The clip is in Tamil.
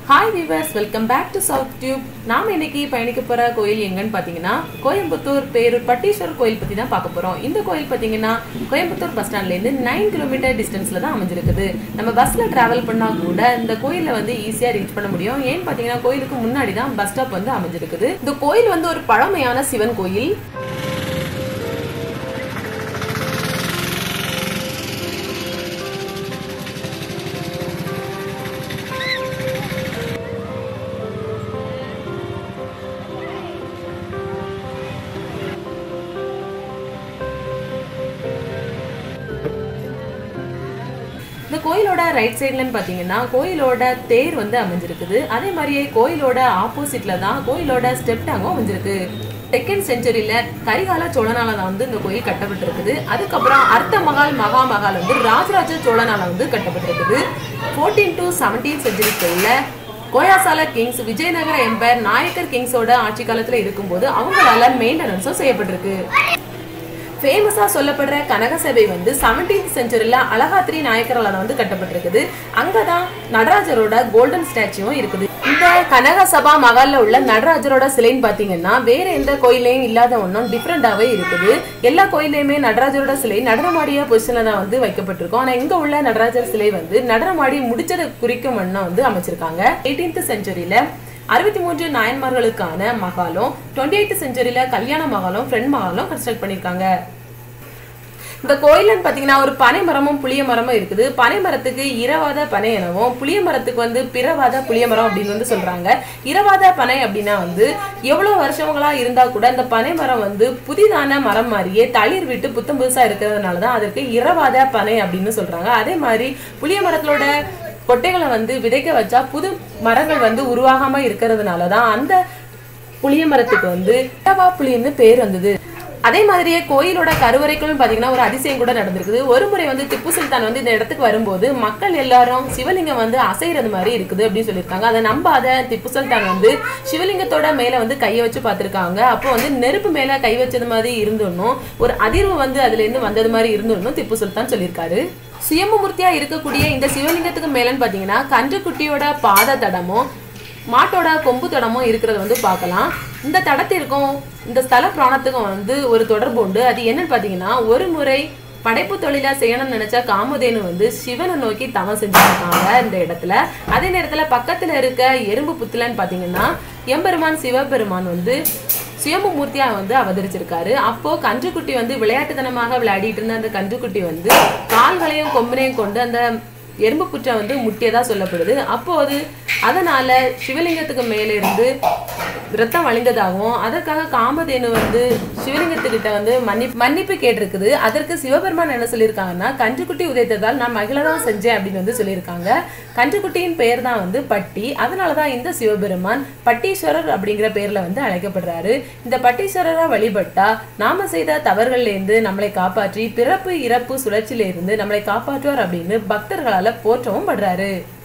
hi viewers welcome back to South Tube நாம இன்னைக்கு பயணிக்க போற கோயில் எங்கன்னு பாத்தீங்கன்னா கோயம்புத்தூர் பேரூர் பட்டீஸ்வரர் கோயில் பத்தி தான் பார்க்க போறோம் இந்த கோயில் பாத்தீங்கன்னா கோயம்புத்தூர் பஸ் ஸ்டாண்ட்ல இருந்து நைன் கிலோமீட்டர் டிஸ்டன்ஸ்ல தான் அமைஞ்சிருக்குது நம்ம பஸ்ல டிராவல் பண்ணா கூட இந்த கோயில்ல வந்து ஈஸியா ரீச் பண்ண முடியும் ஏன்னு பாத்தீங்கன்னா கோயிலுக்கு முன்னாடி தான் பஸ் ஸ்டாப் வந்து அமைஞ்சிருக்குது இந்த கோயில் வந்து ஒரு பழமையான சிவன் கோயில் இந்த கோயிலோட ரைட் சைட்லன்னு பார்த்தீங்கன்னா கோயிலோட தேர் வந்து அமைஞ்சிருக்குது அதே மாதிரியே கோயிலோட ஆப்போசிட்ல தான் கோயிலோட ஸ்டெப் டேங்கும் அமைஞ்சிருக்கு செகண்ட் செஞ்சுரியில கரிகால சோழனால தான் வந்து இந்த கோயில் கட்டப்பட்டிருக்குது அதுக்கப்புறம் அர்த்த மகால் மகா மகால் வந்து ராஜராஜ சோழனால வந்து கட்டப்பட்டிருக்குது ஃபோர்டீன் டு செவன்டீன் செஞ்சுரிக்குள்ள கோயாசால கிங்ஸ் விஜயநகர எம்பையர் நாயக்கர் கிங்ஸோட ஆட்சி காலத்துல இருக்கும்போது அவங்களால மெயின்டெனன்ஸும் செய்யப்பட்டிருக்கு ஃபேமஸா சொல்லப்படுற கனக சபை வந்து செவன்டீன்த் செஞ்சுரியில அழகாத்திரி நாயக்கரால வந்து கட்டப்பட்டிருக்குது அங்கதான் நடராஜரோட கோல்டன் ஸ்டாச்சுவும் இருக்குது இந்த கனக சபா மகால்ல உள்ள நடராஜரோட சிலைன்னு பாத்தீங்கன்னா வேற எந்த கோயிலையும் இல்லாத ஒன்றும் டிஃப்ரெண்டாவே இருக்குது எல்லா கோயிலையுமே நடராஜரோட சிலை நடனமாடிய பொசிஷன்ல தான் வந்து வைக்கப்பட்டிருக்கும் ஆனா இங்க உள்ள நடராஜர் சிலை வந்து நடனமாடி முடிச்சதை குறிக்கும் வண்ணம் வந்து அமைச்சிருக்காங்க எயிட்டீன்த் செஞ்சுரியில அறுபத்தி மூன்று நாயன்மார்களுக்கான மகாலும் டுவெண்ட்டி எயித் செஞ்சுரியில கல்யாண மகாலும் ஃப்ரெண்ட் மகாலும் கன்ஸ்ட்ரக்ட் பண்ணியிருக்காங்க இந்த கோயிலன்னு பார்த்தீங்கன்னா ஒரு பனை மரமும் புளிய மரமும் இருக்குது பனை மரத்துக்கு இரவாத பனை எனவும் புளிய மரத்துக்கு வந்து பிறவாத புளிய மரம் அப்படின்னு வந்து சொல்றாங்க இரவாத பனை அப்படின்னா வந்து எவ்வளவு வருஷங்களா இருந்தா கூட இந்த பனை மரம் வந்து புதிதான மரம் மாதிரியே தளிர் விட்டு புத்தம் புதுசா இருக்கிறதுனால தான் அதற்கு இரவாத பனை அப்படின்னு சொல்றாங்க அதே மாதிரி புளிய மரத்தோட கொட்டைகளை வந்து விதைக்க வச்சா புது மரங்கள் வந்து உருவாகாம இருக்கிறதுனால தான் அந்த புளிய மரத்துக்கு வந்து இடவா புளின்னு பேர் வந்தது அதே மாதிரியே கோயிலோட கருவறைக்குள் பாத்தீங்கன்னா ஒரு அதிசயம் கூட நடந்திருக்குது ஒரு முறை வந்து திப்பு சுல்தான் வந்து இந்த இடத்துக்கு வரும்போது மக்கள் எல்லாரும் சிவலிங்கம் வந்து அசைறது மாதிரி இருக்குது அப்படின்னு சொல்லியிருக்காங்க அதை நம்பாத திப்பு சுல்தான் வந்து சிவலிங்கத்தோட மேல வந்து கையை வச்சு பார்த்திருக்காங்க அப்போ வந்து நெருப்பு மேல கை வச்சது மாதிரி இருந்துடணும் ஒரு அதிர்வு வந்து அதுல இருந்து வந்தது மாதிரி இருந்துடணும் திப்பு சுல்தான் சொல்லியிருக்காரு சுயம்புமூர்த்தியா இருக்கக்கூடிய இந்த சிவலிங்கத்துக்கு மேலன்னு பாத்தீங்கன்னா கன்றுக்குட்டியோட பாத தடமும் மாட்டோட கொம்பு தடமும் இருக்கிறத வந்து பார்க்கலாம் இந்த தடத்திற்கும் இந்த ஸ்தல புராணத்துக்கும் வந்து ஒரு தொடர்பு உண்டு அது என்னன்னு பார்த்தீங்கன்னா ஒரு முறை படைப்பு தொழிலா செய்யணும்னு நினைச்ச காமதேனு வந்து சிவனை நோக்கி தவம் செஞ்சிருக்காங்க இந்த இடத்துல அதே நேரத்துல பக்கத்துல இருக்க எறும்பு புத்துலன்னு பாத்தீங்கன்னா எம்பெருமான் சிவபெருமான் வந்து சுயம்பு மூர்த்தியா வந்து அவதரிச்சிருக்காரு அப்போ கன்றுக்குட்டி வந்து விளையாட்டுத்தனமாக விளையாடிட்டு இருந்த அந்த கன்றுக்குட்டி வந்து கால்களையும் கொம்பினையும் கொண்டு அந்த எறும்பு புற்றை வந்து முட்டியதா சொல்லப்படுது அப்போது அதனால சிவலிங்கத்துக்கு மேல இருந்து ரத்தம் வழிந்ததாகவும் அதற்காக காமதேனு வந்து சிவலிங்கத்துக்கிட்ட வந்து மன்னிப்பு மன்னிப்பு கேட்டிருக்குது அதற்கு சிவபெருமான் என்ன சொல்லியிருக்காங்கன்னா கன்றுக்குட்டி உதைத்ததால் நான் மகிழ தான் செஞ்சேன் அப்படின்னு வந்து சொல்லியிருக்காங்க கன்றுக்குட்டியின் பெயர் தான் வந்து பட்டி அதனாலதான் இந்த சிவபெருமான் பட்டீஸ்வரர் அப்படிங்கிற பேர்ல வந்து அழைக்கப்படுறாரு இந்த பட்டீஸ்வரரா வழிபட்டா நாம செய்த தவறுகள்ல இருந்து நம்மளை காப்பாற்றி பிறப்பு இறப்பு சுழற்சியில இருந்து நம்மளை காப்பாற்றுவார் அப்படின்னு பக்தர்களால போற்றவும் படுறாரு